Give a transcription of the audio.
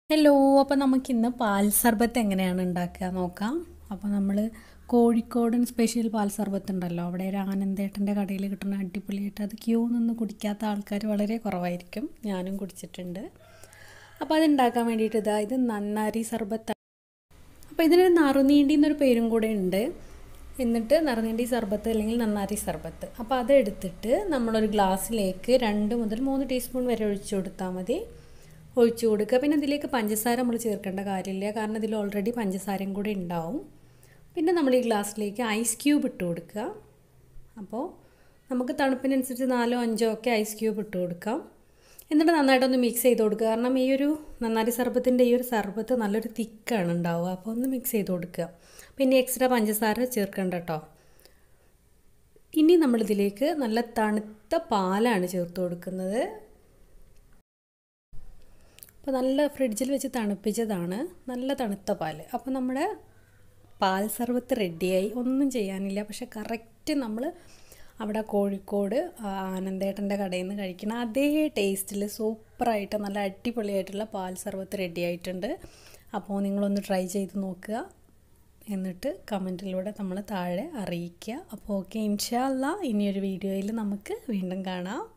hello അപ്പോൾ നമുക്കിന്ന് പാൽ സർബത്ത് എങ്ങനെയാണ് ഉണ്ടാക്കുക നോക്കാം അപ്പോൾ നമ്മൾ കോഴിക്കോടൻ സ്പെഷ്യൽ പാൽ സർബത്ത് ഉണ്ടല്ലോ അവിടെ ഒരു ആനന്ദേട്ടൻ്റെ കടയിൽ കിട്ടുന്ന അടിപൊളിയായിട്ട് അത് ക്യൂ നിന്ന് കുടിക്കാത്ത ആൾക്കാർ വളരെ കുറവായിരിക്കും ഞാനും കുടിച്ചിട്ടുണ്ട് അപ്പോൾ അതുണ്ടാക്കാൻ വേണ്ടിയിട്ട് ഇതാ ഇത് നന്നാരി സർബത്ത് അപ്പോൾ ഇതിനൊരു നറുനീണ്ടി എന്നൊരു പേരും കൂടെ ഉണ്ട് എന്നിട്ട് നറുനീണ്ടി സർബത്ത് അല്ലെങ്കിൽ നന്നാരി സർബത്ത് അപ്പോൾ അത് എടുത്തിട്ട് നമ്മളൊരു ഗ്ലാസ്സിലേക്ക് രണ്ട് മുതൽ മൂന്ന് ടീസ്പൂൺ വരെ ഒഴിച്ചു കൊടുത്താൽ മതി ഒഴിച്ചു കൊടുക്കുക പിന്നെ ഇതിലേക്ക് പഞ്ചസാര നമ്മൾ ചേർക്കേണ്ട കാര്യമില്ല കാരണം ഇതിൽ ഓൾറെഡി പഞ്ചസാരയും കൂടെ ഉണ്ടാവും പിന്നെ നമ്മൾ ഈ ഗ്ലാസ്സിലേക്ക് ഐസ് ക്യൂബ് ഇട്ട് കൊടുക്കുക അപ്പോൾ നമുക്ക് തണുപ്പിനനുസരിച്ച് നാലോ അഞ്ചോ ഒക്കെ ഐസ് ക്യൂബ് ഇട്ട് കൊടുക്കാം എന്നിട്ട് നന്നായിട്ടൊന്ന് മിക്സ് ചെയ്ത് കൊടുക്കുക കാരണം ഈ ഒരു നന്നാരി സർബത്തിൻ്റെ ഈ ഒരു സർബത്ത് നല്ലൊരു തിക്കാണ് ഉണ്ടാവുക അപ്പോൾ ഒന്ന് മിക്സ് ചെയ്ത് കൊടുക്കുക പിന്നെ എക്സ്ട്രാ പഞ്ചസാര ചേർക്കേണ്ട കേട്ടോ ഇനി നമ്മളിതിലേക്ക് നല്ല തണുത്ത പാലാണ് ചേർത്ത് കൊടുക്കുന്നത് അപ്പോൾ നല്ല ഫ്രിഡ്ജിൽ വെച്ച് തണുപ്പിച്ചതാണ് നല്ല തണുത്ത പാൽ അപ്പോൾ നമ്മുടെ പാൽ സർബത്ത് റെഡിയായി ഒന്നും ചെയ്യാനില്ല പക്ഷെ കറക്റ്റ് നമ്മൾ അവിടെ കോഴിക്കോട് ആനന്ദേട്ടൻ്റെ കടയിൽ നിന്ന് കഴിക്കുന്ന അതേ ടേസ്റ്റിൽ സൂപ്പറായിട്ട് നല്ല അടിപൊളിയായിട്ടുള്ള പാൽ സർബത്ത് റെഡി ആയിട്ടുണ്ട് അപ്പോൾ നിങ്ങളൊന്ന് ട്രൈ ചെയ്ത് നോക്കുക എന്നിട്ട് കമൻറ്റിലൂടെ നമ്മൾ താഴെ അറിയിക്കുക അപ്പോൾ ഓക്കെ ഇൻഷാല്ല ഇനിയൊരു വീഡിയോയിൽ നമുക്ക് വീണ്ടും കാണാം